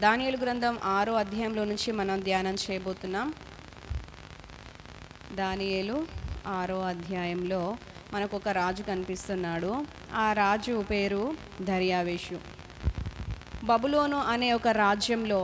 దానియేలు గ్రంథం ఆరో అధ్యాయంలో నుంచి మనం ధ్యానం చేయబోతున్నాం దానియేలు ఆరో అధ్యాయంలో మనకు ఒక రాజు కనిపిస్తున్నాడు ఆ రాజు పేరు దర్యావేషు బబులోను అనే ఒక రాజ్యంలో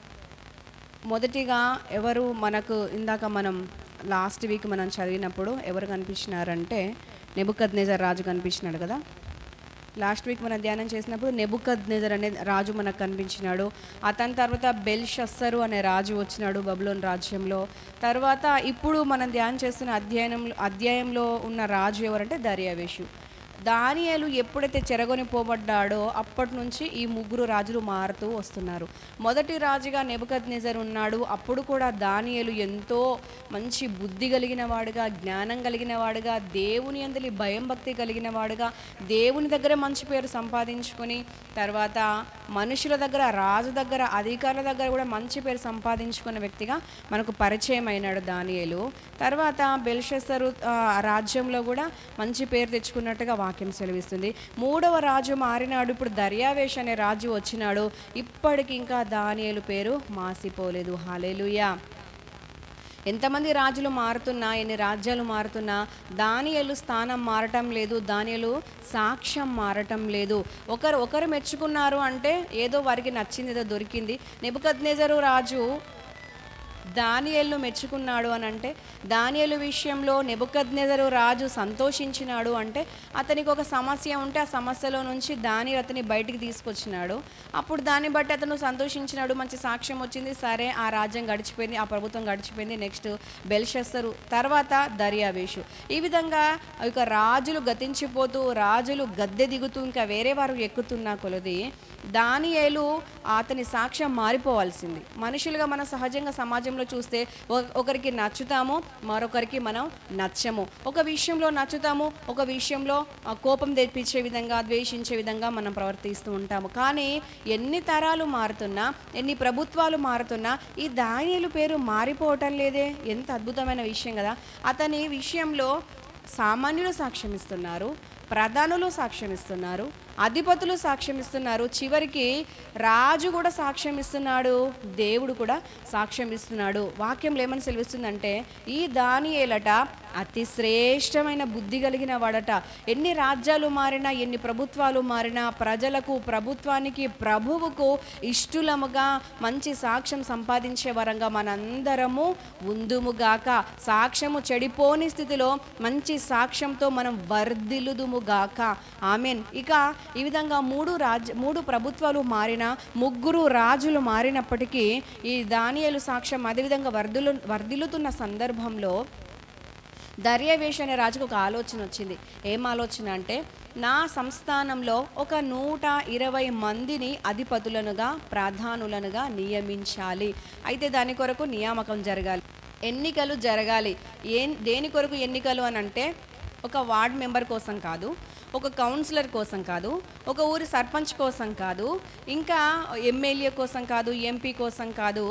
మొదటిగా ఎవరు మనకు ఇందాక మనం లాస్ట్ వీక్ మనం చదివినప్పుడు ఎవరు కనిపించినారంటే నెబుకద్ రాజు కనిపించినాడు కదా లాస్ట్ వీక్ మనం ధ్యానం చేసినప్పుడు నెబుకద్ అనే రాజు మనకు కనిపించినాడు అతని తర్వాత బెల్షస్సరు అనే రాజు వచ్చినాడు బబులోన్ రాజ్యంలో తర్వాత ఇప్పుడు మనం ధ్యానం చేస్తున్న అధ్యయనంలో అధ్యాయంలో ఉన్న రాజు ఎవరంటే దర్యావేషు దానియేలు ఎప్పుడైతే చెరగొని పోబడ్డాడో అప్పటి నుంచి ఈ ముగ్గురు రాజులు మారుతూ వస్తున్నారు మొదటి రాజుగా నెబద్ నిజర్ ఉన్నాడు అప్పుడు కూడా దానియేలు ఎంతో మంచి బుద్ధి కలిగిన వాడుగా జ్ఞానం కలిగిన వాడుగా దేవుని అందలి భయం భక్తి కలిగిన వాడుగా దేవుని దగ్గర మంచి పేరు సంపాదించుకొని తర్వాత మనుషుల దగ్గర రాజు దగ్గర అధికారుల దగ్గర కూడా మంచి పేరు సంపాదించుకున్న వ్యక్తిగా మనకు పరిచయం అయినాడు దానియేలు తర్వాత బెల్షెసరు ఆ, రాజ్యంలో కూడా మంచి పేరు తెచ్చుకున్నట్టుగా వాక్యం సెలవిస్తుంది మూడవ రాజు మారినాడు ఇప్పుడు దర్యావేష్ అనే రాజు వచ్చినాడు ఇప్పటికి ఇంకా దానియేలు పేరు మాసిపోలేదు హాలేలుయా ఎంతమంది రాజులు మారుతున్నా ఎన్ని రాజ్యాలు మారుతున్నా దానియలు స్థానం మారటం లేదు దానియలు సాక్ష్యం మారటం లేదు ఒకరు ఒకరు మెచ్చుకున్నారు అంటే ఏదో వారికి నచ్చింది ఏదో దొరికింది నెబుకద్నెజరు రాజు దానియేలు మెచ్చుకున్నాడు అని అంటే దానియేలు విషయంలో నెబుకద్నెజరు రాజు సంతోషించినాడు అంటే అతనికి ఒక సమస్య ఉంటే ఆ సమస్యలో నుంచి దాని అతని బయటికి తీసుకొచ్చినాడు అప్పుడు దాన్ని బట్టి అతను సంతోషించినాడు మంచి సాక్ష్యం వచ్చింది సరే ఆ రాజ్యం గడిచిపోయింది ఆ ప్రభుత్వం గడిచిపోయింది నెక్స్ట్ బెల్షెస్తరు తర్వాత దర్యావేషు ఈ విధంగా ఇక రాజులు గతించిపోతూ రాజులు గద్దె దిగుతూ ఇంకా వేరే వారు ఎక్కుతున్న కొలది దానియేలు అతని సాక్ష్యం మారిపోవాల్సింది మనుషులుగా మనం సహజంగా సమాజంలో చూస్తే ఒక- ఒకరికి నచ్చుతాము మరొకరికి మనం నచ్చము ఒక విషయంలో నచ్చుతాము ఒక విషయంలో ఆ, కోపం తెప్పించే విధంగా ద్వేషించే విధంగా మనం ప్రవర్తిస్తూ ఉంటాము కానీ ఎన్ని తరాలు మారుతున్నా ఎన్ని ప్రభుత్వాలు మారుతున్నా ఈ దానియేలు పేరు మారిపోవటం లేదే ఎంత అద్భుతమైన విషయం కదా అతని విషయంలో సామాన్యులు సాక్ష్యం ఇస్తున్నారు ప్రధానులు సాక్ష్యం ఇస్తున్నారు అధిపతులు సాక్ష్యం ఇస్తున్నారు చివరికి రాజు కూడా సాక్ష్యం ఇస్తున్నాడు దేవుడు కూడా సాక్ష్యం ఇస్తున్నాడు వాక్యంలో ఏమని సెలవిస్తుందంటే ఈ దానియేలట అతి శ్రేష్టమైన బుద్ధి కలిగిన వాడట ఎన్ని రాజ్యాలు మారినా ఎన్ని ప్రభుత్వాలు మారినా ప్రజలకు ప్రభుత్వానికి ప్రభువుకు ఇష్టలముగా మంచి సాక్ష్యం సంపాదించే వరంగా మనందరము ఉందుముగాక సాక్ష్యము చెడిపోని స్థితిలో మంచి సాక్ష్యంతో మనం వర్ధిల్లుదుముగాక ఆమెన్ ఇక ఈ విధంగా మూడు రాజ్య మూడు ప్రభుత్వాలు మారిన ముగ్గురు రాజులు మారినప్పటికీ ఈ దానియేలు సాక్ష్యం అదేవిధంగా వర్ధిల్లు వర్ధిల్లుతున్న సందర్భంలో దర్యావేష్ అనే రాజుకు ఒక ఆలోచన వచ్చింది ఏం ఆలోచన అంటే నా సంస్థానంలో ఒక నూట ఇరవై మందిని అధిపతులనుగా ప్రధానులనుగా నియమించాలి అయితే దాని కొరకు నియామకం జరగాలి ఎన్నికలు జరగాలి ఏం దేని కొరకు ఎన్నికలు అని అంటే ఒక వార్డ్ మెంబర్ కోసం కాదు ఒక కౌన్సిలర్ కోసం కాదు ఒక ఊరి సర్పంచ్ కోసం కాదు ఇంకా ఎమ్మెల్యే కోసం కాదు ఎంపీ కోసం కాదు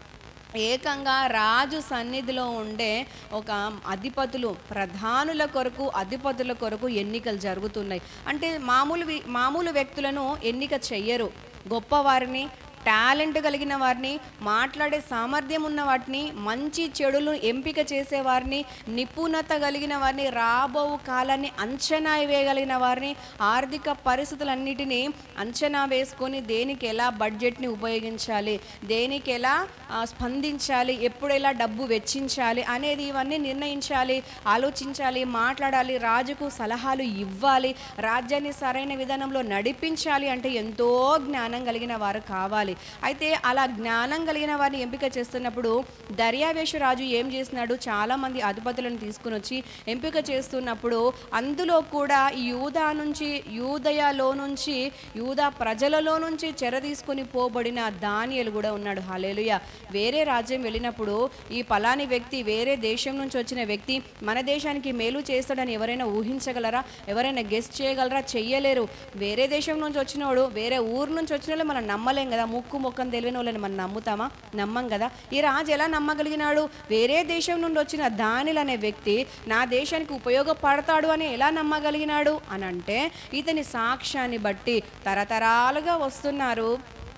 ఏకంగా రాజు సన్నిధిలో ఉండే ఒక అధిపతులు ప్రధానుల కొరకు అధిపతుల కొరకు ఎన్నికలు జరుగుతున్నాయి అంటే మామూలు వి- మామూలు వ్యక్తులను ఎన్నిక చెయ్యరు గొప్పవారిని టాలెంట్ కలిగిన వారిని మాట్లాడే సామర్థ్యం ఉన్న వాటిని మంచి చెడులు ఎంపిక చేసే వారిని నిపుణత కలిగిన వారిని రాబో కాలాన్ని అంచనా వేయగలిగిన వారిని ఆర్థిక పరిస్థితులన్నిటినీ అంచనా వేసుకొని దేనికి ఎలా బడ్జెట్ని ఉపయోగించాలి దేనికి ఎలా ఆ, స్పందించాలి ఎప్పుడు ఎలా డబ్బు వెచ్చించాలి అనేది ఇవన్నీ నిర్ణయించాలి ఆలోచించాలి మాట్లాడాలి రాజుకు సలహాలు ఇవ్వాలి రాజ్యాన్ని సరైన విధానంలో నడిపించాలి అంటే ఎంతో జ్ఞానం కలిగిన వారు కావాలి అయితే అలా జ్ఞానం కలిగిన వారిని ఎంపిక చేస్తున్నప్పుడు దర్యావేషు రాజు ఏం చేసినాడు చాలా మంది అధిపతులను తీసుకుని వచ్చి ఎంపిక చేస్తున్నప్పుడు అందులో కూడా ఈ యూదా నుంచి యూదయలో నుంచి యూదా ప్రజలలో నుంచి చెర తీసుకొని పోబడిన దానియలు కూడా ఉన్నాడు హలేలుయ వేరే రాజ్యం వెళ్ళినప్పుడు ఈ పలాని వ్యక్తి వేరే దేశం నుంచి వచ్చిన వ్యక్తి మన దేశానికి మేలు చేస్తాడని ఎవరైనా ఊహించగలరా ఎవరైనా గెస్ట్ చేయగలరా చెయ్యలేరు వేరే దేశం నుంచి వచ్చినోడు వేరే ఊరు నుంచి వచ్చిన వాళ్ళు మనం నమ్మలేం కదా ముక్కు ముఖం తెలియని వాళ్ళని మనం నమ్ముతామా నమ్మం కదా ఈ రాజు ఎలా నమ్మగలిగినాడు వేరే దేశం నుండి వచ్చిన దానిల్ అనే వ్యక్తి నా దేశానికి ఉపయోగపడతాడు అని ఎలా నమ్మగలిగినాడు అని అంటే ఇతని సాక్ష్యాన్ని బట్టి తరతరాలుగా వస్తున్నారు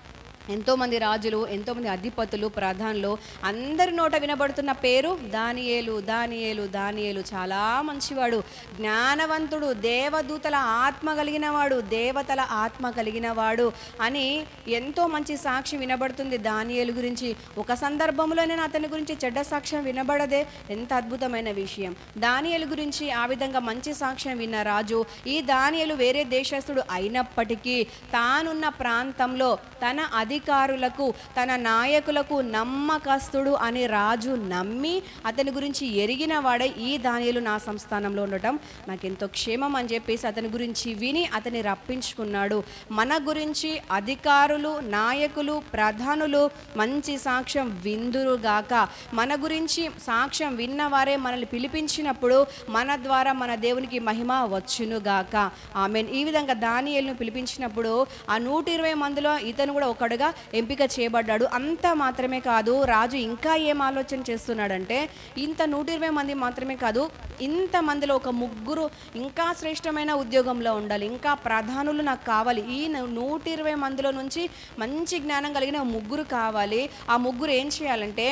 ఎంతోమంది రాజులు ఎంతోమంది అధిపతులు ప్రధానులు అందరి నోట వినబడుతున్న పేరు దానియేలు దానియేలు దానియేలు చాలా మంచివాడు జ్ఞానవంతుడు దేవదూతల ఆత్మ కలిగిన వాడు దేవతల ఆత్మ కలిగిన వాడు అని ఎంతో మంచి సాక్షి వినబడుతుంది దానియేలు గురించి ఒక సందర్భంలో నేను అతని గురించి చెడ్డ సాక్ష్యం వినబడదే ఎంత అద్భుతమైన విషయం దానియేలు గురించి ఆ విధంగా మంచి సాక్ష్యం విన్న రాజు ఈ దానియేలు వేరే దేశస్థుడు అయినప్పటికీ తానున్న ప్రాంతంలో తన అధికారులకు తన నాయకులకు నమ్మకస్తుడు అని రాజు నమ్మి అతని గురించి ఎరిగిన వాడే ఈ దానియలు నా సంస్థానంలో ఉండటం నాకెంతో క్షేమం అని చెప్పేసి అతని గురించి విని అతని రప్పించుకున్నాడు మన గురించి అధికారులు నాయకులు ప్రధానులు మంచి సాక్ష్యం విందురుగాక మన గురించి సాక్ష్యం విన్నవారే మనల్ని పిలిపించినప్పుడు మన ద్వారా మన దేవునికి మహిమ వచ్చునుగాక ఆమెన్ ఈ విధంగా దానియేలును పిలిపించినప్పుడు ఆ నూట ఇరవై మందిలో ఇతను కూడా ఒకడుగా ఎంపిక చేయబడ్డాడు అంత మాత్రమే కాదు రాజు ఇంకా ఏం ఆలోచన చేస్తున్నాడంటే ఇంత నూట ఇరవై మంది మాత్రమే కాదు ఇంత మందిలో ఒక ముగ్గురు ఇంకా శ్రేష్టమైన ఉద్యోగంలో ఉండాలి ఇంకా ప్రధానులు నాకు కావాలి ఈ ను- నూట ఇరవై మందిలో నుంచి మంచి జ్ఞానం కలిగిన ముగ్గురు కావాలి ఆ ముగ్గురు ఏం చేయాలంటే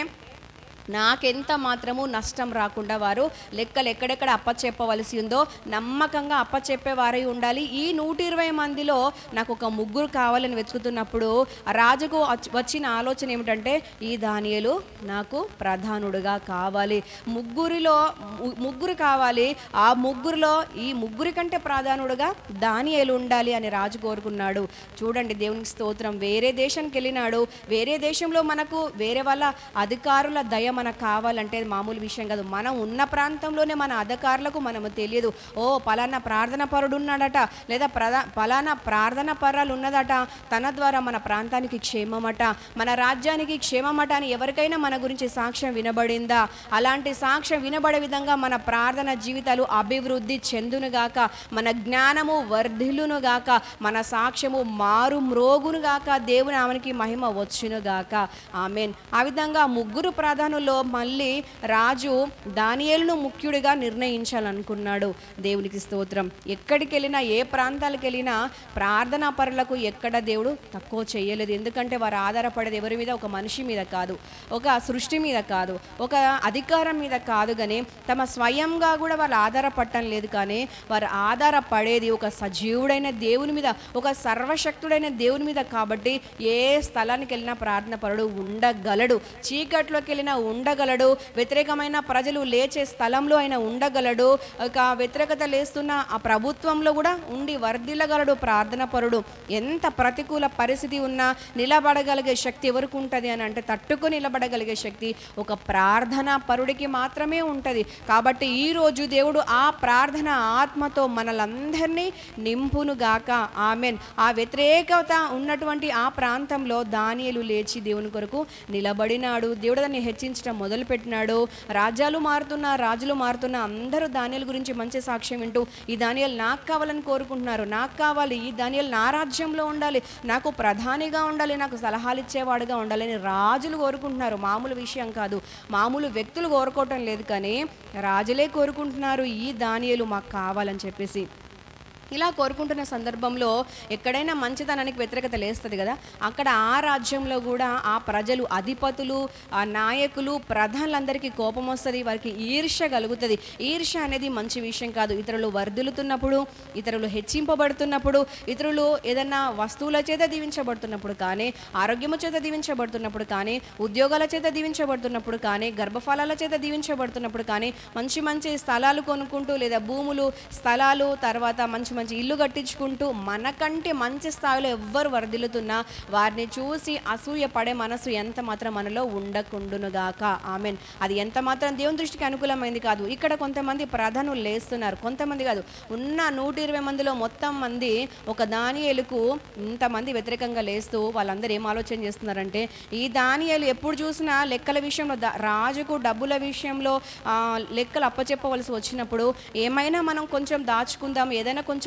నాకెంత మాత్రము నష్టం రాకుండా వారు లెక్కలు ఎక్కడెక్కడ అప్పచెప్పవలసి ఉందో నమ్మకంగా అప్పచెప్పేవారై ఉండాలి ఈ నూట ఇరవై మందిలో నాకు ఒక ముగ్గురు కావాలని వెతుకుతున్నప్పుడు ఆ రాజుకు వచ్- వచ్చిన ఆలోచన ఏమిటంటే ఈ దానియలు నాకు ప్రధానుడుగా కావాలి ముగ్గురిలో ము- ముగ్గురు కావాలి ఆ ముగ్గురులో ఈ ముగ్గురి కంటే ప్రధానుడుగా దానియేలు ఉండాలి అని రాజు కోరుకున్నాడు చూడండి దేవునికి స్తోత్రం వేరే దేశానికి వెళ్ళినాడు వేరే దేశంలో మనకు వేరే వాళ్ళ అధికారుల దయ మనకు కావాలంటే అది మామూలు విషయం కాదు మనం ఉన్న ప్రాంతంలోనే మన అధికారులకు మనము తెలియదు ఓ పలానా ప్రార్థన పరుడు ఉన్నాడట లేదా ప్రధా పలానా ప్రార్థన పర్రాలు ఉన్నదట తన ద్వారా మన ప్రాంతానికి క్షేమమట మన రాజ్యానికి క్షేమమట అని ఎవరికైనా మన గురించి సాక్ష్యం వినబడిందా అలాంటి సాక్ష్యం వినబడే విధంగా మన ప్రార్థన జీవితాలు అభివృద్ధి చెందునుగాక మన జ్ఞానము వర్ధిల్లునుగాక మన సాక్ష్యము మారు మ్రోగునుగాక దేవుని ఆమెనికి మహిమ వచ్చునుగాక ఆమెన్ ఆ విధంగా ముగ్గురు ప్రాధానుల్లో మళ్ళీ రాజు దానియేలును ముఖ్యుడిగా నిర్ణయించాలనుకున్నాడు దేవునికి స్తోత్రం ఎక్కడికి వెళ్ళినా ఏ ప్రాంతాలకు వెళ్ళినా ప్రార్థనా పరులకు ఎక్కడ దేవుడు తక్కువ చేయలేదు ఎందుకంటే వారు ఆధారపడేది ఎవరి మీద ఒక మనిషి మీద కాదు ఒక సృష్టి మీద కాదు ఒక అధికారం మీద కాదు కానీ తమ స్వయంగా కూడా వాళ్ళు ఆధారపడటం లేదు కానీ వారు ఆధారపడేది ఒక సజీవుడైన దేవుని మీద ఒక సర్వశక్తుడైన దేవుని మీద కాబట్టి ఏ స్థలానికి వెళ్ళినా ప్రార్థన పరుడు ఉండగలడు చీకట్లోకి వెళ్ళినా ఉండగలడు వ్యతిరేకమైన ప్రజలు లేచే స్థలంలో ఆయన ఉండగలడు ఒక వ్యతిరేకత లేస్తున్న ఆ ప్రభుత్వంలో కూడా ఉండి వర్ధిల్లగలడు ప్రార్థన పరుడు ఎంత ప్రతికూల పరిస్థితి ఉన్నా నిలబడగలిగే శక్తి ఎవరికి ఉంటుంది అని అంటే తట్టుకొని నిలబడగలిగే శక్తి ఒక ప్రార్థన పరుడికి మాత్రమే ఉంటుంది కాబట్టి ఈ రోజు దేవుడు ఆ ప్రార్థన ఆత్మతో మనలందరినీ నింపునుగాక ఆమెన్ ఆ వ్యతిరేకత ఉన్నటువంటి ఆ ప్రాంతంలో దానియలు లేచి దేవుని కొరకు నిలబడినాడు దేవుడు దాన్ని హెచ్చించడం మొదలుపెట్టినాడు రాజ్యాలు మారుతున్న రాజులు మారుతున్న అందరూ దానియల గురించి మంచి సాక్ష్యం వింటూ ఈ దానియలు నాకు కావాలని కోరుకుంటున్నారు నాకు కావాలి ఈ దానియలు నా రాజ్యంలో ఉండాలి నాకు ప్రధానిగా ఉండాలి నాకు సలహాలు ఇచ్చేవాడుగా ఉండాలని రాజులు కోరుకుంటున్నారు మామూలు విషయం కాదు మామూలు వ్యక్తులు కోరుకోవటం లేదు కానీ రాజులే కోరుకుంటున్నారు ఈ దానియలు మాకు కావాలని చెప్పేసి ఇలా కోరుకుంటున్న సందర్భంలో ఎక్కడైనా మంచితనానికి వ్యతిరేకత లేస్తుంది కదా అక్కడ ఆ రాజ్యంలో కూడా ఆ ప్రజలు అధిపతులు ఆ నాయకులు ప్రధానులందరికీ కోపం వస్తుంది వారికి ఈర్ష్య కలుగుతుంది ఈర్ష్య అనేది మంచి విషయం కాదు ఇతరులు వర్ధిల్లుతున్నప్పుడు ఇతరులు హెచ్చింపబడుతున్నప్పుడు ఇతరులు ఏదన్నా వస్తువుల చేత దీవించబడుతున్నప్పుడు కానీ ఆరోగ్యము చేత దీవించబడుతున్నప్పుడు కానీ ఉద్యోగాల చేత దీవించబడుతున్నప్పుడు కానీ గర్భఫలాల చేత దీవించబడుతున్నప్పుడు కానీ మంచి మంచి స్థలాలు కొనుక్కుంటూ లేదా భూములు స్థలాలు తర్వాత మంచి మంచి ఇల్లు కట్టించుకుంటూ మనకంటే మంచి స్థాయిలో ఎవ్వరు వర్ధిల్లుతున్నా వారిని చూసి అసూయ పడే మనసు ఎంత మాత్రం మనలో ఉండకుండునుగాక ఆమెన్ అది ఎంత మాత్రం దేవుని దృష్టికి అనుకూలమైంది కాదు ఇక్కడ కొంతమంది ప్రధానులు లేస్తున్నారు కొంతమంది కాదు ఉన్న నూట ఇరవై మందిలో మొత్తం మంది ఒక దానియేలుకు ఇంతమంది వ్యతిరేకంగా లేస్తూ వాళ్ళందరూ ఏం ఆలోచన చేస్తున్నారంటే ఈ దానియేలు ఎప్పుడు చూసినా లెక్కల విషయంలో ద- రాజుకు డబ్బుల విషయంలో ఆ, లెక్కలు అప్పచెప్పవలసి వచ్చినప్పుడు ఏమైనా మనం కొంచెం దాచుకుందాం ఏదైనా కొంచెం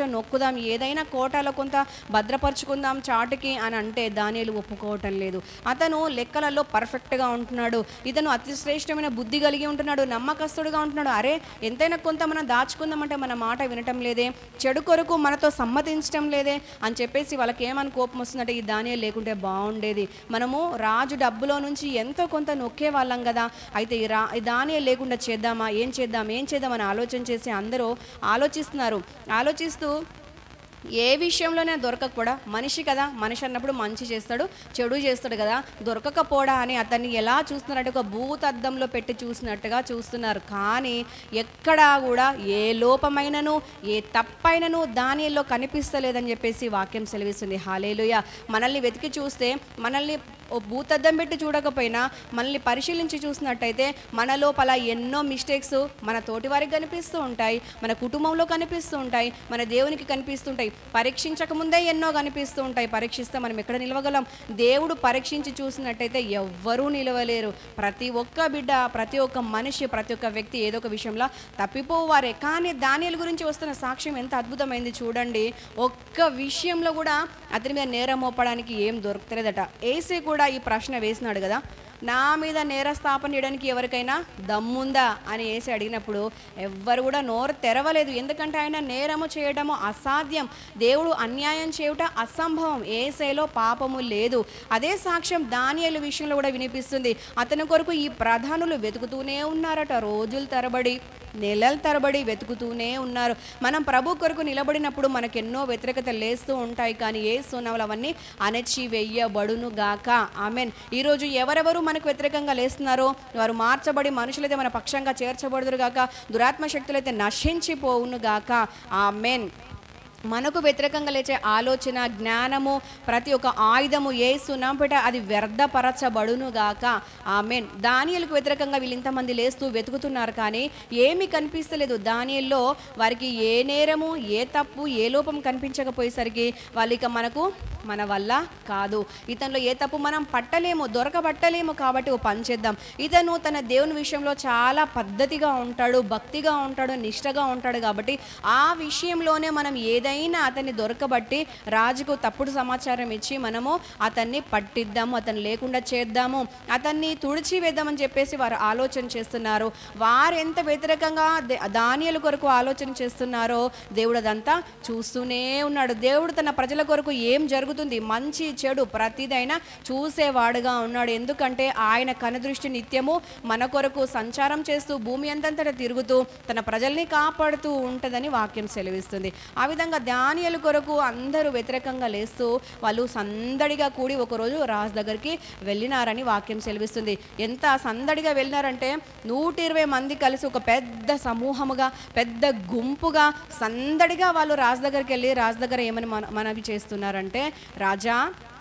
కొంచెం నొక్కుదాం ఏదైనా కోటాలో కొంత భద్రపరుచుకుందాం చాటుకి అని అంటే దానిలు ఒప్పుకోవటం లేదు అతను లెక్కలలో పర్ఫెక్ట్గా ఉంటున్నాడు ఇతను అతి శ్రేష్టమైన బుద్ధి కలిగి ఉంటున్నాడు నమ్మకస్తుడుగా ఉంటున్నాడు అరే ఎంతైనా కొంత మనం దాచుకుందామంటే మన మాట వినటం లేదే చెడు కొరకు మనతో సమ్మతించడం లేదే అని చెప్పేసి వాళ్ళకి ఏమని కోపం వస్తుందంటే ఈ దానియలు లేకుంటే బాగుండేది మనము రాజు డబ్బులో నుంచి ఎంతో కొంత నొక్కే వాళ్ళం కదా అయితే ఈ రా ఈ దానియలు లేకుండా చేద్దామా ఏం చేద్దాం ఏం చేద్దామని ఆలోచన చేసి అందరూ ఆలోచిస్తున్నారు ఆలోచిస్తూ ఏ విషయంలోనే దొరకకపోడా మనిషి కదా మనిషి అన్నప్పుడు మంచి చేస్తాడు చెడు చేస్తాడు కదా దొరకకపోడా అని అతన్ని ఎలా చూస్తున్నారంటే ఒక భూతద్దంలో పెట్టి చూసినట్టుగా చూస్తున్నారు కానీ ఎక్కడా కూడా ఏ లోపమైనను ఏ తప్పైనను దానిలో కనిపిస్తలేదని చెప్పేసి వాక్యం సెలవిస్తుంది హాలేలుయ మనల్ని వెతికి చూస్తే మనల్ని ఓ భూతద్దం పెట్టి చూడకపోయినా మనల్ని పరిశీలించి చూసినట్టయితే మన లోపల ఎన్నో మిస్టేక్స్ మన తోటి వారికి కనిపిస్తూ ఉంటాయి మన కుటుంబంలో కనిపిస్తూ ఉంటాయి మన దేవునికి కనిపిస్తుంటాయి పరీక్షించక ముందే ఎన్నో కనిపిస్తూ ఉంటాయి పరీక్షిస్తే మనం ఎక్కడ నిలవగలం దేవుడు పరీక్షించి చూసినట్టయితే ఎవ్వరూ నిలవలేరు ప్రతి ఒక్క బిడ్డ ప్రతి ఒక్క మనిషి ప్రతి ఒక్క వ్యక్తి ఏదో ఒక విషయంలో తప్పిపోవారే కానీ దానిల గురించి వస్తున్న సాక్ష్యం ఎంత అద్భుతమైంది చూడండి ఒక్క విషయంలో కూడా అతని మీద నేరం మోపడానికి ఏం దొరకలేదట ఏసీ కూడా ఈ ప్రశ్న వేసినాడు కదా నా మీద నేరస్థాపన చేయడానికి ఎవరికైనా దమ్ముందా అని వేసి అడిగినప్పుడు ఎవ్వరు కూడా నోరు తెరవలేదు ఎందుకంటే ఆయన నేరము చేయడము అసాధ్యం దేవుడు అన్యాయం చేయుట అసంభవం ఏసైలో పాపము లేదు అదే సాక్ష్యం దానియలు విషయంలో కూడా వినిపిస్తుంది అతని కొరకు ఈ ప్రధానులు వెతుకుతూనే ఉన్నారట రోజులు తరబడి నెలల తరబడి వెతుకుతూనే ఉన్నారు మనం ప్రభు కొరకు నిలబడినప్పుడు మనకు ఎన్నో వ్యతిరేకత లేస్తూ ఉంటాయి కానీ ఏ సున్నవులు అవన్నీ అణచి వెయ్యబడును గాక ఆమెన్ ఈరోజు ఎవరెవరు మనకు వ్యతిరేకంగా లేస్తున్నారో వారు మార్చబడి మనుషులైతే మన పక్షంగా చేర్చబడుదురు గాక దురాత్మ శక్తులైతే నశించిపోవును గాక ఆమెన్ మనకు వ్యతిరేకంగా లేచే ఆలోచన జ్ఞానము ప్రతి ఒక్క ఆయుధము ఏ సునాంపేట అది వ్యర్థపరచబడును గాక ఆమెన్ దానియలకు వ్యతిరేకంగా వీళ్ళు ఇంతమంది లేస్తూ వెతుకుతున్నారు కానీ ఏమీ కనిపిస్తలేదు దానియల్లో వారికి ఏ నేరము ఏ తప్పు ఏ లోపం కనిపించకపోయేసరికి వాళ్ళు ఇక మనకు మన వల్ల కాదు ఇతనిలో ఏ తప్పు మనం పట్టలేము దొరకబట్టలేము కాబట్టి ఓ పని చేద్దాం ఇతను తన దేవుని విషయంలో చాలా పద్ధతిగా ఉంటాడు భక్తిగా ఉంటాడు నిష్టగా ఉంటాడు కాబట్టి ఆ విషయంలోనే మనం ఏదైనా అతన్ని దొరకబట్టి రాజుకు తప్పుడు సమాచారం ఇచ్చి మనము అతన్ని పట్టిద్దాము అతన్ని లేకుండా చేద్దాము అతన్ని తుడిచి వేద్దామని చెప్పేసి వారు ఆలోచన చేస్తున్నారు వారు ఎంత వ్యతిరేకంగా దే- దానియలు కొరకు ఆలోచన చేస్తున్నారో దేవుడు అదంతా చూస్తూనే ఉన్నాడు దేవుడు తన ప్రజల కొరకు ఏం జరుగుతుంది మంచి చెడు ప్రతిదైనా చూసేవాడుగా ఉన్నాడు ఎందుకంటే ఆయన కనుదృష్టి నిత్యము మన కొరకు సంచారం చేస్తూ భూమి అంతంతట తిరుగుతూ తన ప్రజల్ని కాపాడుతూ ఉంటుందని వాక్యం సెలవిస్తుంది ఆ విధంగా ధాన్యాల కొరకు అందరూ వ్యతిరేకంగా లేస్తూ వాళ్ళు సందడిగా కూడి ఒకరోజు రాజు దగ్గరికి వెళ్ళినారని వాక్యం సెలవిస్తుంది ఎంత సందడిగా వెళ్ళినారంటే నూట ఇరవై మంది కలిసి ఒక పెద్ద సమూహముగా పెద్ద గుంపుగా సందడిగా వాళ్ళు రాజు దగ్గరికి వెళ్ళి రాజు దగ్గర ఏమని మన మనవి చేస్తున్నారంటే రాజా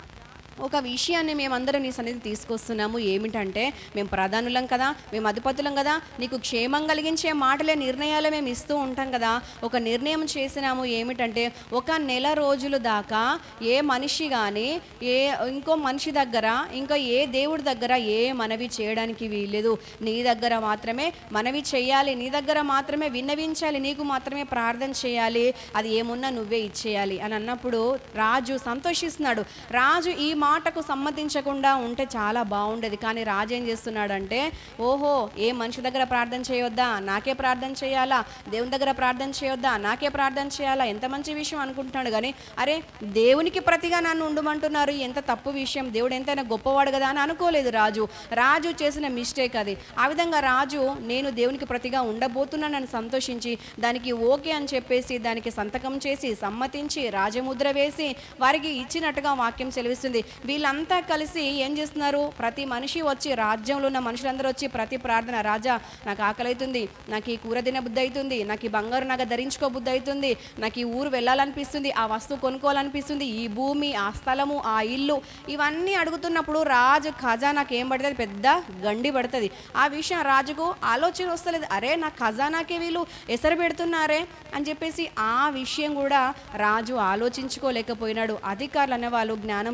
ఒక విషయాన్ని మేమందరం నీ సన్నిధి తీసుకొస్తున్నాము ఏమిటంటే మేము ప్రధానులం కదా మేము అధిపతులం కదా నీకు క్షేమం కలిగించే మాటలే నిర్ణయాలు మేము ఇస్తూ ఉంటాం కదా ఒక నిర్ణయం చేసినాము ఏమిటంటే ఒక నెల రోజుల దాకా ఏ మనిషి కానీ ఏ ఇంకో మనిషి దగ్గర ఇంకా ఏ దేవుడి దగ్గర ఏ మనవి చేయడానికి వీల్లేదు నీ దగ్గర మాత్రమే మనవి చేయాలి నీ దగ్గర మాత్రమే విన్నవించాలి నీకు మాత్రమే ప్రార్థన చేయాలి అది ఏమున్నా నువ్వే ఇచ్చేయాలి అని అన్నప్పుడు రాజు సంతోషిస్తున్నాడు రాజు ఈ మాటకు సమ్మతించకుండా ఉంటే చాలా బాగుండేది కానీ రాజు ఏం చేస్తున్నాడంటే ఓహో ఏ మనిషి దగ్గర ప్రార్థన చేయొద్దా నాకే ప్రార్థన చేయాలా దేవుని దగ్గర ప్రార్థన చేయొద్దా నాకే ప్రార్థన చేయాలా ఎంత మంచి విషయం అనుకుంటున్నాడు కానీ అరే దేవునికి ప్రతిగా నన్ను ఉండమంటున్నారు ఎంత తప్పు విషయం దేవుడు ఎంతైనా గొప్పవాడు కదా అని అనుకోలేదు రాజు రాజు చేసిన మిస్టేక్ అది ఆ విధంగా రాజు నేను దేవునికి ప్రతిగా ఉండబోతున్నానని సంతోషించి దానికి ఓకే అని చెప్పేసి దానికి సంతకం చేసి సమ్మతించి రాజముద్ర వేసి వారికి ఇచ్చినట్టుగా వాక్యం సెలవిస్తుంది వీళ్ళంతా కలిసి ఏం చేస్తున్నారు ప్రతి మనిషి వచ్చి రాజ్యంలో ఉన్న మనుషులందరూ వచ్చి ప్రతి ప్రార్థన రాజా నాకు ఆకలి అవుతుంది నాకు ఈ కూర తిన బుద్ధి అవుతుంది నాకు ఈ బంగారు నగ ధరించుకో బుద్ధి అవుతుంది నాకు ఈ ఊరు వెళ్ళాలనిపిస్తుంది ఆ వస్తువు కొనుక్కోవాలనిపిస్తుంది ఈ భూమి ఆ స్థలము ఆ ఇల్లు ఇవన్నీ అడుగుతున్నప్పుడు రాజు ఖజానాకి ఏం పడుతుంది పెద్ద గండి పడుతుంది ఆ విషయం రాజుకు ఆలోచన వస్తలేదు అరే నా ఖజానాకే వీళ్ళు ఎసరు పెడుతున్నారే అని చెప్పేసి ఆ విషయం కూడా రాజు ఆలోచించుకోలేకపోయినాడు అధికారులు అనేవాళ్ళు జ్ఞానం లేకపోతే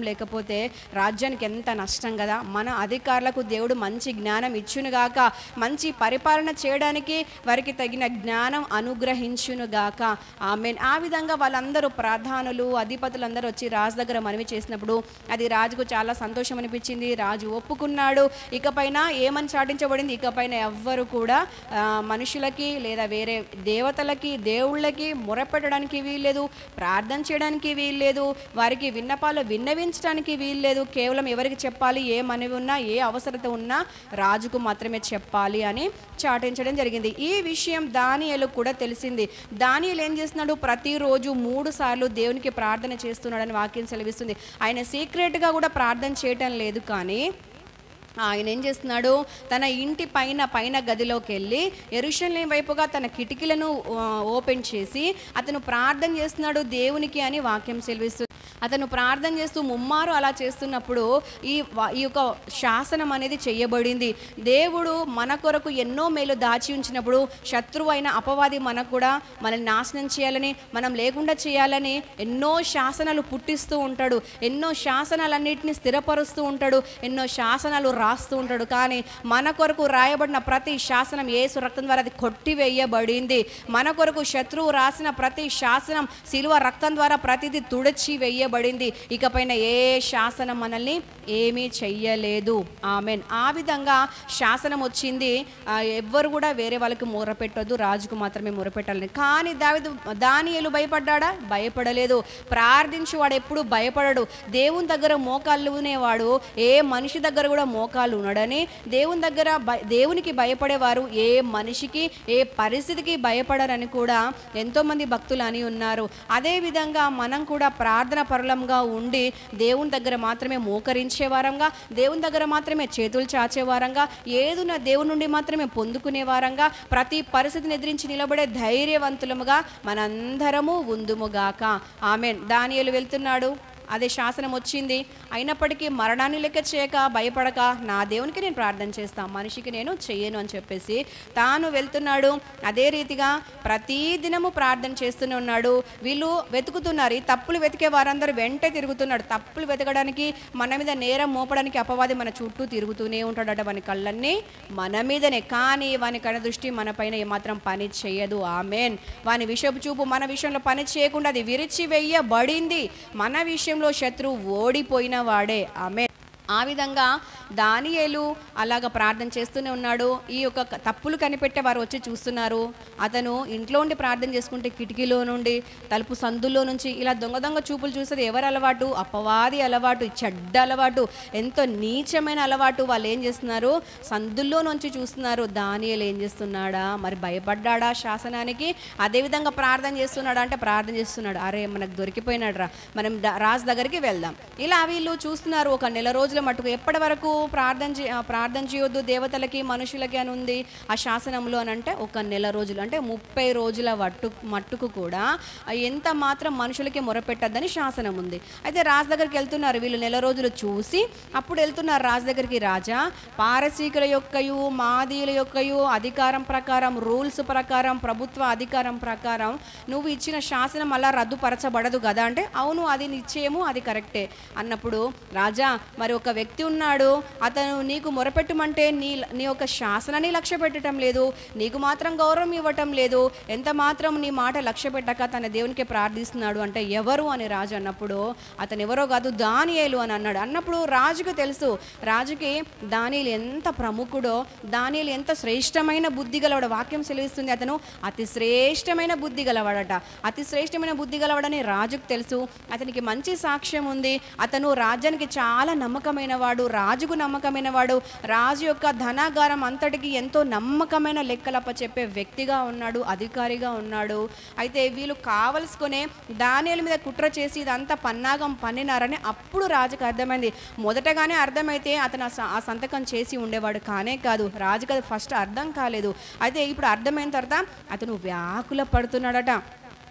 వెళ్తే రాజ్యానికి ఎంత నష్టం కదా మన అధికారులకు దేవుడు మంచి జ్ఞానం ఇచ్చునుగాక మంచి పరిపాలన చేయడానికి వారికి తగిన జ్ఞానం అనుగ్రహించునుగాక ఆమె ఆ విధంగా వాళ్ళందరూ ప్రధానులు అధిపతులందరూ వచ్చి రాజు దగ్గర మనవి చేసినప్పుడు అది రాజుకు చాలా సంతోషం అనిపించింది రాజు ఒప్పుకున్నాడు ఇకపైన ఏమని చాటించబడింది ఇకపైన ఎవ్వరు కూడా ఆ, మనుషులకి లేదా వేరే దేవతలకి దేవుళ్ళకి మొరపెట్టడానికి వీల్లేదు ప్రార్థన చేయడానికి వీల్లేదు వారికి విన్నపాలు విన్నవించడానికి వీల్లేదు కేవలం ఎవరికి చెప్పాలి ఏ మనవి ఉన్నా ఏ అవసరత ఉన్నా రాజుకు మాత్రమే చెప్పాలి అని చాటించడం జరిగింది ఈ విషయం దానియలు కూడా తెలిసింది దానియలు ఏం చేస్తున్నాడు ప్రతిరోజు మూడు సార్లు దేవునికి ప్రార్థన చేస్తున్నాడని వాక్యం సెలవిస్తుంది ఆయన సీక్రెట్గా కూడా ప్రార్థన చేయటం లేదు కానీ ఆయన ఏం చేస్తున్నాడు తన ఇంటి పైన పైన గదిలోకి వెళ్ళి ఎరుషలేం వైపుగా తన కిటికీలను ఆ, ఓపెన్ చేసి అతను ప్రార్థన చేస్తున్నాడు దేవునికి అని వాక్యం సెలవిస్తుంది అతను ప్రార్థన చేస్తూ ముమ్మారు అలా చేస్తున్నప్పుడు ఈ వా- ఈ యొక్క శాసనం అనేది చేయబడింది దేవుడు మన కొరకు ఎన్నో మేలు దాచి ఉంచినప్పుడు శత్రువు అయిన అపవాది మనకు కూడా మనల్ని నాశనం చేయాలని మనం లేకుండా చేయాలని ఎన్నో శాసనాలు పుట్టిస్తూ ఉంటాడు ఎన్నో శాసనాలన్నింటినీ స్థిరపరుస్తూ ఉంటాడు ఎన్నో శాసనాలు రాస్తూ ఉంటాడు కానీ మన కొరకు రాయబడిన ప్రతి శాసనం ఏసు రక్తం ద్వారా అది కొట్టివేయబడింది మన కొరకు శత్రువు రాసిన ప్రతి శాసనం శిలువ రక్తం ద్వారా ప్రతిదీ తుడిచి వేయబడింది ఇకపైన ఏ శాసనం మనల్ని ఏమీ చెయ్యలేదు ఆమెన్ ఆ విధంగా శాసనం వచ్చింది ఆ, ఎవ్వరు కూడా వేరే వాళ్ళకి మొరపెట్టొద్దు రాజుకు మాత్రమే మొరపెట్టాలని కానీ దావిదు దానియలు భయపడ్డాడా భయపడలేదు ప్రార్థించేవాడు ఎప్పుడు భయపడడు దేవుని దగ్గర మోకాళ్ళు ఉనేవాడు ఏ మనిషి దగ్గర కూడా మోకాళ్ళు ఉన్నాడని దేవుని దగ్గర భయ- దేవునికి భయపడేవారు ఏ మనిషికి ఏ పరిస్థితికి భయపడరని కూడా ఎంతోమంది భక్తులు అని ఉన్నారు అదే విధంగా మనం కూడా ప్రార్థన పరులంగా ఉండి దేవుని దగ్గర మాత్రమే మోకరించే వారంగా దేవుని దగ్గర మాత్రమే చేతులు చాచే వారంగా ఏదున్న దేవుని నుండి మాత్రమే పొందుకునే వారంగా ప్రతి పరిస్థితిని ఎదిరించి నిలబడే ధైర్యవంతులముగా మనందరము ఉందుముగాక ఆమె దానియలు వెళ్తున్నాడు అదే శాసనం వచ్చింది అయినప్పటికీ మరణాన్ని లెక్క చేయక భయపడక నా దేవునికి నేను ప్రార్థన చేస్తాను మనిషికి నేను చెయ్యను అని చెప్పేసి తాను వెళ్తున్నాడు అదే రీతిగా ప్రతి దినము ప్రార్థన చేస్తూనే ఉన్నాడు వీళ్ళు వెతుకుతున్నారు ఈ తప్పులు వెతికే వారందరూ వెంటే తిరుగుతున్నాడు తప్పులు వెతకడానికి మన మీద నేరం మోపడానికి అపవాది మన చుట్టూ తిరుగుతూనే ఉంటాడట వాని కళ్ళన్నీ మన మీదనే కానీ వాని కళ్ళ దృష్టి మన పైన ఏమాత్రం పని చేయదు ఆమెన్ వాని విషపు చూపు మన విషయంలో పని చేయకుండా అది విరిచి వేయబడింది మన విషయంలో శత్రువు ఓడిపోయిన వాడే ఆమె ఆ విధంగా దానియేలు అలాగ ప్రార్థన చేస్తూనే ఉన్నాడు ఈ యొక్క క- తప్పులు కనిపెట్టే వారు వచ్చి చూస్తున్నారు అతను ఇంట్లో ఉండి ప్రార్థన చేసుకుంటే కిటికీలో నుండి తలుపు సందుల్లో నుంచి ఇలా దొంగ దొంగ చూపులు చూసేది ఎవరు అలవాటు అపవాది అలవాటు చెడ్డ అలవాటు ఎంతో నీచమైన అలవాటు వాళ్ళు ఏం చేస్తున్నారు సందుల్లో నుంచి చూస్తున్నారు దానియేలు ఏం చేస్తున్నాడా మరి భయపడ్డాడా శాసనానికి అదేవిధంగా ప్రార్థన చేస్తున్నాడా అంటే ప్రార్థన చేస్తున్నాడు అరే మనకు దొరికిపోయినాడు రా మనం ద- రాజు దగ్గరికి వెళ్దాం ఇలా వీళ్ళు చూస్తున్నారు ఒక నెల రోజుల మటుకు ఎప్పటి వరకు ప్రార్థన చే- ఆ, ప్రార్థన చేయొద్దు దేవతలకి మనుషులకి అని ఉంది ఆ శాసనంలో అని అంటే ఒక నెల రోజులు అంటే ముప్పై రోజుల వట్టు మట్టుకు కూడా ఆ, ఎంత మాత్రం మనుషులకి మొరపెట్టద్దని శాసనం ఉంది అయితే రాజు దగ్గరికి వెళ్తున్నారు వీళ్ళు నెల రోజులు చూసి అప్పుడు వెళ్తున్నారు రాజు దగ్గరికి రాజా పారసీకుల యొక్కయు మాదీయుల యొక్కయు అధికారం ప్రకారం రూల్స్ ప్రకారం ప్రభుత్వ అధికారం ప్రకారం నువ్వు ఇచ్చిన శాసనం అలా రద్దుపరచబడదు కదా అంటే అవును అది నిశ్చయము అది కరెక్టే అన్నప్పుడు రాజా మరి ఒక వ్యక్తి ఉన్నాడు అతను నీకు మొరపెట్టమంటే నీ నీ యొక్క శాసనాన్ని లక్ష్య పెట్టడం లేదు నీకు మాత్రం గౌరవం ఇవ్వటం లేదు ఎంత మాత్రం నీ మాట లక్ష్య పెట్టక తన దేవునికి ప్రార్థిస్తున్నాడు అంటే ఎవరు అని రాజు అన్నప్పుడు అతను ఎవరో కాదు దానియేలు అని అన్నాడు అన్నప్పుడు రాజుకు తెలుసు రాజుకి దానిలు ఎంత ప్రముఖుడో దానిలు ఎంత శ్రేష్టమైన బుద్ధి గలవాడు వాక్యం సెలవిస్తుంది అతను అతి శ్రేష్టమైన బుద్ధి గలవాడట అతి శ్రేష్టమైన బుద్ధి గలవాడని రాజుకు తెలుసు అతనికి మంచి సాక్ష్యం ఉంది అతను రాజ్యానికి చాలా నమ్మకమైన వాడు రాజుకు నమ్మకమైన వాడు రాజు యొక్క ధనాగారం అంతటికి ఎంతో నమ్మకమైన లెక్కలప్ప చెప్పే వ్యక్తిగా ఉన్నాడు అధికారిగా ఉన్నాడు అయితే వీళ్ళు కావలసుకునే దానిల మీద కుట్ర చేసి ఇదంతా పన్నాగం పన్నినారని అప్పుడు రాజుకు అర్థమైంది మొదటగానే అర్థమైతే అతను ఆ స- ఆ సంతకం చేసి ఉండేవాడు కానే కాదు రాజుకు అది ఫస్ట్ అర్థం కాలేదు అయితే ఇప్పుడు అర్థమైన తర్వాత అతను వ్యాకుల పడుతున్నాడట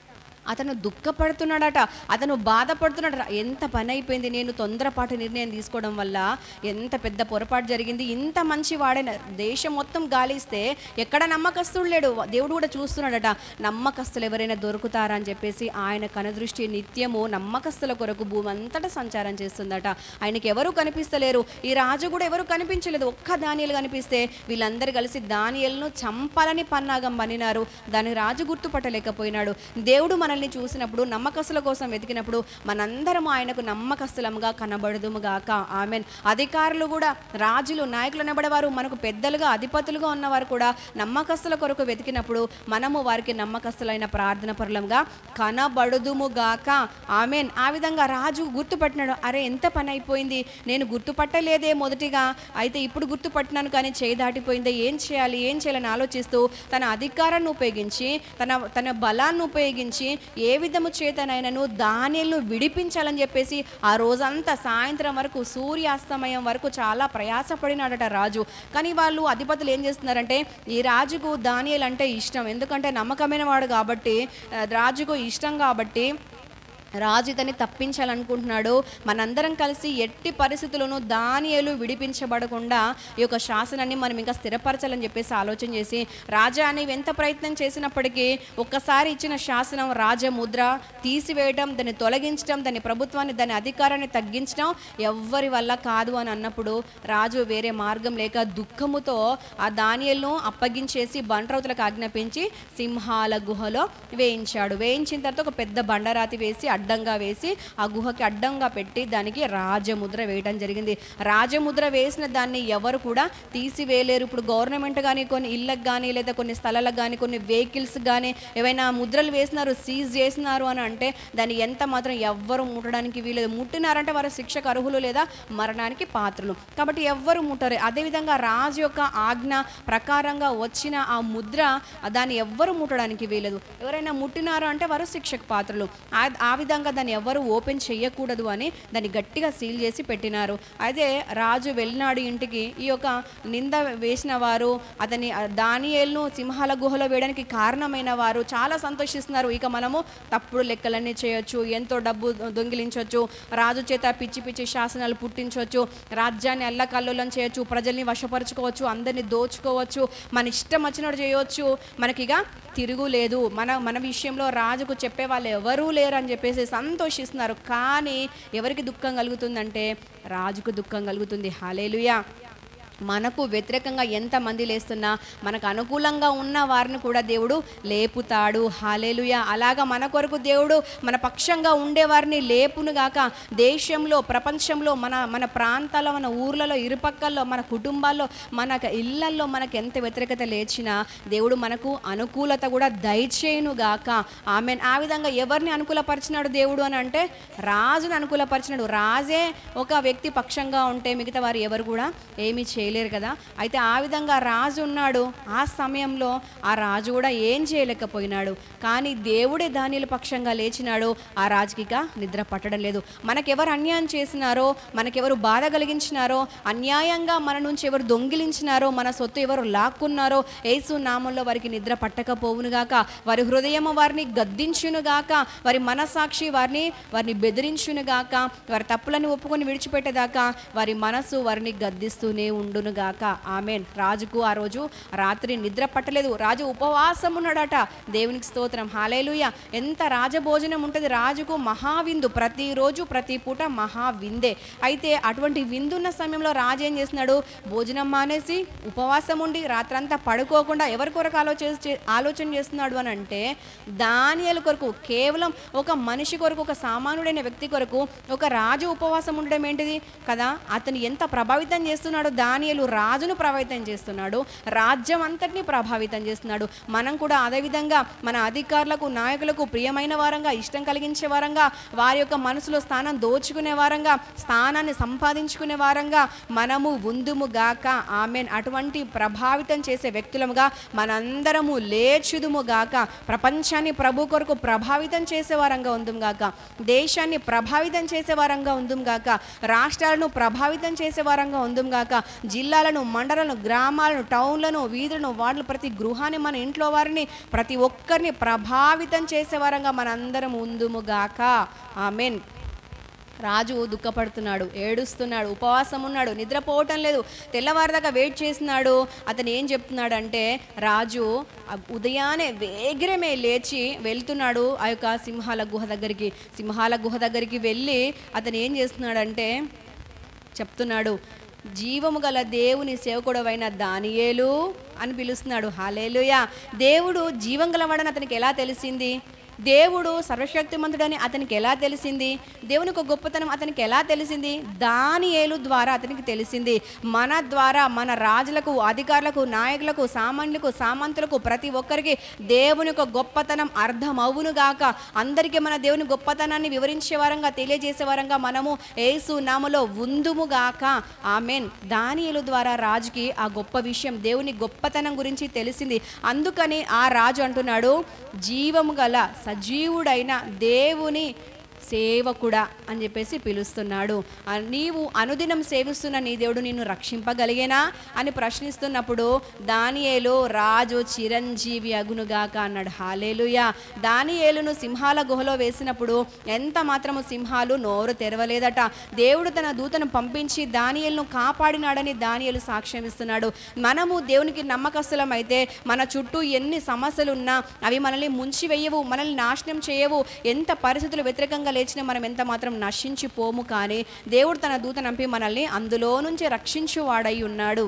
అతను దుఃఖపడుతున్నాడట అతను బాధపడుతున్నాడట ఎంత పని అయిపోయింది నేను తొందరపాటు నిర్ణయం తీసుకోవడం వల్ల ఎంత పెద్ద పొరపాటు జరిగింది ఇంత మంచి వాడైన దేశం మొత్తం గాలిస్తే ఎక్కడ నమ్మకస్తుడు లేడు దేవుడు కూడా చూస్తున్నాడట నమ్మకస్తులు ఎవరైనా దొరుకుతారా అని చెప్పేసి ఆయన కనదృష్టి నిత్యము నమ్మకస్తుల కొరకు భూమి అంతటా సంచారం చేస్తుందట ఆయనకి ఎవరు కనిపిస్తలేరు ఈ రాజు కూడా ఎవరు కనిపించలేదు ఒక్క దానియలు కనిపిస్తే వీళ్ళందరూ కలిసి దానియలను చంపాలని పన్నాగం పన్నినారు దాని రాజు గుర్తుపట్టలేకపోయినాడు దేవుడు మనల్ని చూసినప్పుడు నమ్మకస్తుల కోసం వెతికినప్పుడు మనందరం ఆయనకు నమ్మకస్తులముగా కనబడదుముగాక ఆమెన్ అధికారులు కూడా రాజులు నాయకులు అనబడేవారు మనకు పెద్దలుగా అధిపతులుగా ఉన్నవారు కూడా నమ్మకస్తుల కొరకు వెతికినప్పుడు మనము వారికి నమ్మకస్తులైన ప్రార్థన పరులంగా కనబడుదుముగాక ఆమెన్ ఆ విధంగా రాజు గుర్తుపట్టినాడు అరే ఎంత పని అయిపోయింది నేను గుర్తుపట్టలేదే మొదటిగా అయితే ఇప్పుడు గుర్తుపట్టినాను కానీ చేయి దాటిపోయిందే ఏం చేయాలి ఏం చేయాలని ఆలోచిస్తూ తన అధికారాన్ని ఉపయోగించి తన తన బలాన్ని ఉపయోగించి ఏ విధము చేతనైనను దానిలను విడిపించాలని చెప్పేసి ఆ రోజంతా సాయంత్రం వరకు సూర్యాస్తమయం వరకు చాలా ప్రయాసపడినాడట రాజు కానీ వాళ్ళు అధిపతులు ఏం చేస్తున్నారంటే ఈ రాజుకు దానియలు అంటే ఇష్టం ఎందుకంటే నమ్మకమైన వాడు కాబట్టి ఆ, రాజుకు ఇష్టం కాబట్టి రాజు ఇతన్ని తప్పించాలనుకుంటున్నాడు మనందరం కలిసి ఎట్టి పరిస్థితుల్లోనూ దానియలు విడిపించబడకుండా ఈ యొక్క శాసనాన్ని మనం ఇంకా స్థిరపరచాలని చెప్పేసి ఆలోచన చేసి రాజా నీవు ఎంత ప్రయత్నం చేసినప్పటికీ ఒక్కసారి ఇచ్చిన శాసనం రాజముద్ర తీసివేయటం దాన్ని తొలగించడం దాని ప్రభుత్వాన్ని దాని అధికారాన్ని తగ్గించడం ఎవ్వరి వల్ల కాదు అని అన్నప్పుడు రాజు వేరే మార్గం లేక దుఃఖముతో ఆ దానియలను అప్పగించేసి బంట్రౌతులకు ఆజ్ఞాపించి సింహాల గుహలో వేయించాడు వేయించిన తర్వాత ఒక పెద్ద బండరాతి వేసి అడ్డంగా వేసి ఆ గుహకి అడ్డంగా పెట్టి దానికి రాజముద్ర వేయడం జరిగింది రాజముద్ర వేసిన దాన్ని ఎవరు కూడా తీసివేయలేరు ఇప్పుడు గవర్నమెంట్ కానీ కొన్ని ఇళ్ళకి కానీ లేదా కొన్ని స్థలాలకు కానీ కొన్ని వెహికల్స్ కానీ ఏవైనా ముద్రలు వేసినారు సీజ్ చేసినారు అని అంటే దాన్ని ఎంత మాత్రం ఎవ్వరు ముట్టడానికి వీలేదు ముట్టినారంటే వారు శిక్షకు అర్హులు లేదా మరణానికి పాత్రలు కాబట్టి ఎవ్వరు ముట్టరు అదేవిధంగా రాజు యొక్క ఆజ్ఞ ప్రకారంగా వచ్చిన ఆ ముద్ర దాన్ని ఎవ్వరు ముట్టడానికి వీలదు ఎవరైనా ముట్టినారు అంటే వారు శిక్షకు పాత్రలు ఆ ఆ విధంగా దాన్ని ఎవరు ఓపెన్ చేయకూడదు అని దాన్ని గట్టిగా సీల్ చేసి పెట్టినారు అయితే రాజు వెళ్ళినాడు ఇంటికి ఈ యొక్క నింద వేసిన వారు అతని దానియేల్ను సింహాల గుహలో వేయడానికి కారణమైన వారు చాలా సంతోషిస్తున్నారు ఇక మనము తప్పుడు లెక్కలన్నీ చేయొచ్చు ఎంతో డబ్బు దొంగిలించవచ్చు రాజు చేత పిచ్చి పిచ్చి శాసనాలు పుట్టించవచ్చు రాజ్యాన్ని అల్లకల్లోలం చేయొచ్చు ప్రజల్ని వశపరుచుకోవచ్చు అందరినీ దోచుకోవచ్చు మన ఇష్టం వచ్చినట్టు చేయవచ్చు మనకిగా తిరుగులేదు మన మన విషయంలో రాజుకు చెప్పే వాళ్ళు ఎవరూ లేరు అని చెప్పేసి సంతోషిస్తున్నారు కానీ ఎవరికి దుఃఖం కలుగుతుందంటే రాజుకు దుఃఖం కలుగుతుంది హాలేలుయా మనకు వ్యతిరేకంగా ఎంతమంది లేస్తున్నా మనకు అనుకూలంగా ఉన్న వారిని కూడా దేవుడు లేపుతాడు హాలేలుయ అలాగా మన కొరకు దేవుడు మన పక్షంగా ఉండేవారిని లేపునుగాక దేశంలో ప్రపంచంలో మన మన ప్రాంతాల్లో మన ఊర్లలో ఇరుపక్కల్లో మన కుటుంబాల్లో మన ఇళ్లల్లో మనకు ఎంత వ్యతిరేకత లేచినా దేవుడు మనకు అనుకూలత కూడా దయచేయునుగాక ఆమె ఆ విధంగా ఎవరిని అనుకూలపరిచినాడు దేవుడు అని అంటే రాజుని అనుకూలపరిచినాడు రాజే ఒక వ్యక్తి పక్షంగా ఉంటే మిగతా వారు ఎవరు కూడా ఏమీ చేయలేరు కదా అయితే ఆ విధంగా రాజు ఉన్నాడు ఆ సమయంలో ఆ రాజు కూడా ఏం చేయలేకపోయినాడు కానీ దేవుడే దానిల పక్షంగా లేచినాడు ఆ రాజుకి ఇక నిద్ర పట్టడం లేదు మనకెవరు అన్యాయం చేసినారో మనకెవరు బాధ కలిగించినారో అన్యాయంగా మన నుంచి ఎవరు దొంగిలించినారో మన సొత్తు ఎవరు లాక్కున్నారో యేసు నామంలో వారికి నిద్ర పట్టకపోవునుగాక వారి హృదయము వారిని గద్దించునుగాక వారి మనసాక్షి వారిని వారిని బెదిరించునుగాక వారి తప్పులను ఒప్పుకొని విడిచిపెట్టేదాకా వారి మనసు వారిని గద్దిస్తూనే ఉండునుగాక ఆమెన్ రాజుకు ఆ రోజు రాత్రి నిద్ర పట్టలేదు రాజు ఉపవాసం ఉన్నాడట దేవునికి స్తోత్రం హాలేలుయ ఎంత రాజభోజనం ఉంటుంది రాజుకు మహావిందు ప్రతిరోజు ప్రతి పూట మహావిందే అయితే అటువంటి విందున్న సమయంలో రాజు ఏం చేస్తున్నాడు భోజనం మానేసి ఉపవాసం ఉండి రాత్రంతా పడుకోకుండా ఎవరి కొరకు ఆలోచన ఆలోచన చేస్తున్నాడు అని అంటే దానియల కొరకు కేవలం ఒక మనిషి కొరకు ఒక సామాన్యుడైన వ్యక్తి కొరకు ఒక రాజు ఉపవాసం ఉండడం ఏంటిది కదా అతను ఎంత ప్రభావితం చేస్తున్నాడో దానియలు రాజును ప్రభావితం చేస్తున్నాడు రాజ్యం అంతటిని ప్రభావితం చేస్తున్నాడు మనం కూడా అదేవిధంగా మన అధికారులకు నాయకులకు ప్రియమైన వారంగా ఇష్టం కలిగించే వారంగా వారి యొక్క మనసులో స్థానం దోచుకునే వారంగా స్థానాన్ని సంపాదించుకునే వారంగా మనము ఉందుము గాక ఆమెన్ అటువంటి ప్రభావితం చేసే వ్యక్తులముగా మనందరము లేచుదుము గాక ప్రపంచాన్ని ప్రభు కొరకు ప్రభావితం చేసే వారంగా ఉందుం గాక దేశాన్ని ప్రభావితం చేసే వారంగా ఉందుం గాక రాష్ట్రాలను ప్రభావితం చేసే వారంగా ఉందుం గాక జిల్లాలను మండలాలను గ్రామాలను టౌన్లను వీధులను వార్డులు ప్రతి గృహాన్ని మన ఇంట్లో వారిని ప్రతి ఒక్కరిని ప్రభావితం చేసే వారంగా మనందరం ఉందుముగాక ఆమెన్ రాజు దుఃఖపడుతున్నాడు ఏడుస్తున్నాడు ఉపవాసం ఉన్నాడు నిద్రపోవటం లేదు తెల్లవారిదాకా వెయిట్ చేస్తున్నాడు అతను ఏం చెప్తున్నాడు అంటే రాజు ఆ ఉదయాన్నే వేగరమే లేచి వెళ్తున్నాడు ఆ యొక్క సింహాల గుహ దగ్గరికి సింహాల గుహ దగ్గరికి వెళ్ళి అతను ఏం చేస్తున్నాడంటే చెప్తున్నాడు జీవము గల దేవుని సేవకుడవైన దానియేలు అని పిలుస్తున్నాడు హాలేలుయా దేవుడు జీవం గలవాడని అతనికి ఎలా తెలిసింది దేవుడు సర్వశక్తిమంతుడని అతనికి ఎలా తెలిసింది దేవునికి ఒక గొప్పతనం అతనికి ఎలా తెలిసింది దానియేలు ద్వారా అతనికి తెలిసింది మన ద్వారా మన రాజులకు అధికారులకు నాయకులకు సామాన్యులకు సామంతులకు ప్రతి ఒక్కరికి దేవుని యొక్క గొప్పతనం అర్థం అవును గాక అందరికీ మన దేవుని గొప్పతనాన్ని వివరించే వారంగా తెలియజేసే వారంగా మనము ఏసు నామలో ఉందుముగాక ఆమెన్ దానియేలు ద్వారా రాజుకి ఆ గొప్ప విషయం దేవుని గొప్పతనం గురించి తెలిసింది అందుకని ఆ రాజు అంటున్నాడు జీవము గల సజీవుడైన దేవుని సేవకుడా అని చెప్పేసి పిలుస్తున్నాడు ఆ నీవు అనుదినం సేవిస్తున్న నీ దేవుడు నిన్ను రక్షింపగలిగేనా అని ప్రశ్నిస్తున్నప్పుడు దానియేలు రాజు చిరంజీవి అగునుగాక అన్నాడు హాలేలుయా దానియేలును సింహాల గుహలో వేసినప్పుడు ఎంత మాత్రము సింహాలు నోరు తెరవలేదట దేవుడు తన దూతను పంపించి దానియేలును కాపాడినాడని దానియేలు సాక్ష్యం ఇస్తున్నాడు మనము దేవునికి నమ్మకస్తులం అయితే మన చుట్టూ ఎన్ని సమస్యలు ఉన్నా అవి మనల్ని ముంచివేయవు మనల్ని నాశనం చేయవు ఎంత పరిస్థితులు వ్యతిరేకంగా లేచినా మనం ఎంత మాత్రం నశించిపోము కానీ దేవుడు తన దూత నంపి మనల్ని అందులో నుంచి రక్షించువాడై ఉన్నాడు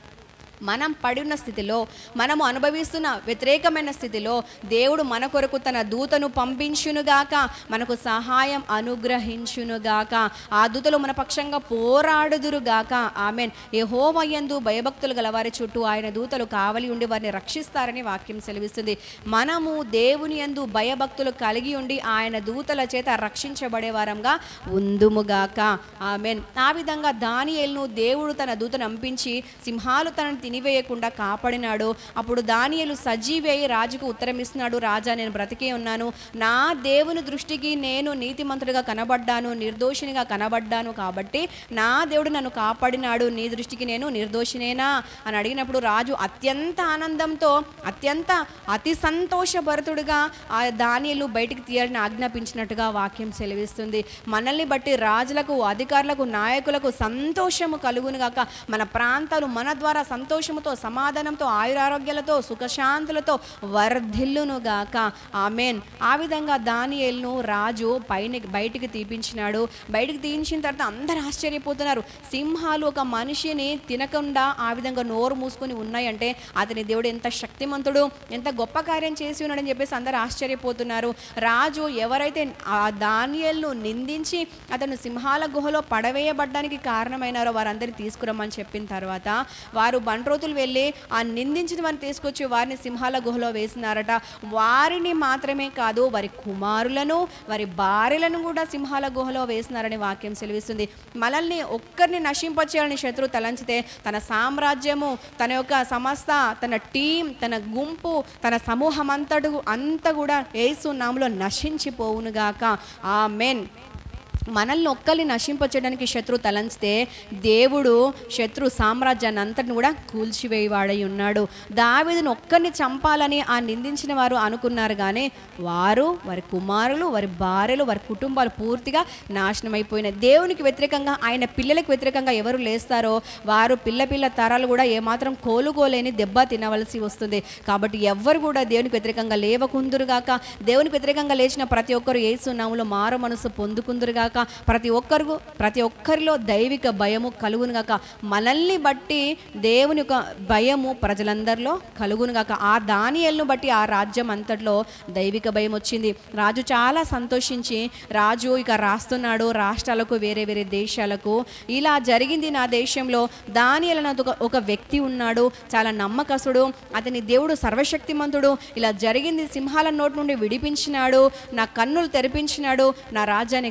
మనం పడిన స్థితిలో మనము అనుభవిస్తున్న వ్యతిరేకమైన స్థితిలో దేవుడు మన కొరకు తన దూతను పంపించునుగాక మనకు సహాయం అనుగ్రహించునుగాక ఆ దూతలు మన పక్షంగా పోరాడుదురుగాక ఆమెన్ యెహోవయందు భయభక్తులు గల వారి చుట్టూ ఆయన దూతలు కావలి ఉండి వారిని రక్షిస్తారని వాక్యం సెలవిస్తుంది మనము దేవుని యందు భయభక్తులు కలిగి ఉండి ఆయన దూతల చేత రక్షించబడే వారంగా ఉందుముగాక ఆమెన్ ఆ విధంగా దానియేలును దేవుడు తన దూతను పంపించి సింహాలు తనను తినివేయకుండా కాపాడినాడు అప్పుడు దానియేలు సజీవి అయి రాజుకు ఉత్తరం ఇస్తున్నాడు రాజా నేను బ్రతికే ఉన్నాను నా దేవుని దృష్టికి నేను నీతిమంతుడిగా కనబడ్డాను నిర్దోషినిగా కనబడ్డాను కాబట్టి నా దేవుడు నన్ను కాపాడినాడు నీ దృష్టికి నేను నిర్దోషినేనా అని అడిగినప్పుడు రాజు అత్యంత ఆనందంతో అత్యంత అతి సంతోషభరితుడుగా ఆ దానియలు బయటికి తీయాలని ఆజ్ఞాపించినట్టుగా వాక్యం సెలవిస్తుంది మనల్ని బట్టి రాజులకు అధికారులకు నాయకులకు సంతోషము కలుగునుగాక మన ప్రాంతాలు మన ద్వారా సంతోషముతో సమాధానంతో ఆయురారోగ్యాలతో సుఖశాంతులతో వర్ధిల్లునుగాక ఆమెన్ ఆ విధంగా దానియేలును రాజు పైన బయటికి తీపించినాడు బయటికి తీయించిన తర్వాత అందరు ఆశ్చర్యపోతున్నారు సింహాలు ఒక మనిషిని తినకుండా ఆ విధంగా నోరు మూసుకొని ఉన్నాయంటే అతని దేవుడు ఎంత శక్తిమంతుడు ఎంత గొప్ప కార్యం చేసి ఉన్నాడని చెప్పేసి అందరు ఆశ్చర్యపోతున్నారు రాజు ఎవరైతే ఆ దానియల్ను నిందించి అతను సింహాల గుహలో పడవేయబడ్డానికి కారణమైనారో వారందరినీ తీసుకురమ్మని చెప్పిన తర్వాత వారు బంట్రోతులు వెళ్ళి ఆ నిందించిన వారిని తీసుకొచ్చి వారిని సింహాల గుహలో వేసినారట వారిని మాత్రమే కాదు వారి కుమారులను వారి భార్యలను కూడా సింహాల గుహలో వేసినారని వాక్యం సెలవిస్తుంది మనల్ని ఒక్కరిని నశింపచేయాలని శత్రువు తలంచితే తన సామ్రాజ్యము తన యొక్క సంస్థ తన టీం తన గుంపు తన సమూహం అంతడు అంతా కూడా ఏసు నామలో నశించిపోవునుగాక ఆ మెన్ మనల్ని ఒక్కరిని నశింపచేయడానికి శత్రు తలంచితే దేవుడు శత్రు సామ్రాజ్యాన్ని అంతటిని కూడా కూల్చివేయవాడై ఉన్నాడు దావీదును ఒక్కరిని చంపాలని ఆ నిందించిన వారు అనుకున్నారు కానీ వారు వారి కుమారులు వారి భార్యలు వారి కుటుంబాలు పూర్తిగా నాశనం అయిపోయినాయి దేవునికి వ్యతిరేకంగా ఆయన పిల్లలకు వ్యతిరేకంగా ఎవరు లేస్తారో వారు పిల్ల పిల్ల తరాలు కూడా ఏమాత్రం కోలుకోలేని దెబ్బ తినవలసి వస్తుంది కాబట్టి ఎవ్వరు కూడా దేవునికి వ్యతిరేకంగా లేవకుందురుగాక దేవునికి వ్యతిరేకంగా లేచిన ప్రతి ఒక్కరు ఏసునాములో మారు మనసు పొందుకుందురుగాక ప్రతి ఒక్కరు ప్రతి ఒక్కరిలో దైవిక భయము కలుగునుగాక మనల్ని బట్టి దేవుని యొక్క భయము ప్రజలందరిలో కలుగునుగాక ఆ దానియలను బట్టి ఆ రాజ్యం అంతట్లో దైవిక భయం వచ్చింది రాజు చాలా సంతోషించి రాజు ఇక రాస్తున్నాడు రాష్ట్రాలకు వేరే వేరే దేశాలకు ఇలా జరిగింది నా దేశంలో దానియలు నాతో ఒక- ఒక వ్యక్తి ఉన్నాడు చాలా నమ్మకస్తుడు అతని దేవుడు సర్వశక్తిమంతుడు ఇలా జరిగింది సింహాల నోటి నుండి విడిపించినాడు నా కన్నులు తెరిపించినాడు నా రాజ్యాన్ని కాపాడి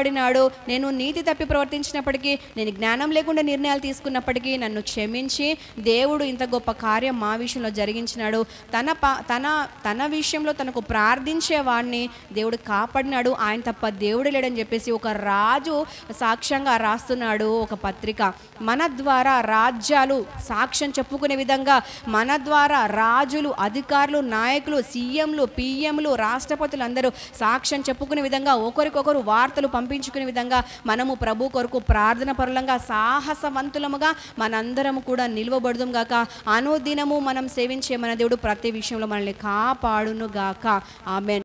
కాపాడినాడు నేను నీతి తప్పి ప్రవర్తించినప్పటికీ నేను జ్ఞానం లేకుండా నిర్ణయాలు తీసుకున్నప్పటికీ నన్ను క్షమించి దేవుడు ఇంత గొప్ప కార్యం మా విషయంలో జరిగించినాడు తన ప తన తన విషయంలో తనకు ప్రార్థించే వాడిని దేవుడు కాపాడినాడు ఆయన తప్ప దేవుడు లేడని చెప్పేసి ఒక రాజు సాక్ష్యంగా రాస్తున్నాడు ఒక పత్రిక మన ద్వారా రాజ్యాలు సాక్ష్యం చెప్పుకునే విధంగా మన ద్వారా రాజులు అధికారులు నాయకులు సీఎంలు పిఎంలు రాష్ట్రపతులు అందరూ సాక్ష్యం చెప్పుకునే విధంగా ఒకరికొకరు వార్తలు పంపించుకునే విధంగా మనము ప్రభు కొరకు ప్రార్థన పరులంగా సాహసవంతులముగా మనందరము కూడా నిలువబడుదుం గాక అనుదినము మనం సేవించే మన దేవుడు ప్రతి విషయంలో మనల్ని కాపాడును గాక ఆమె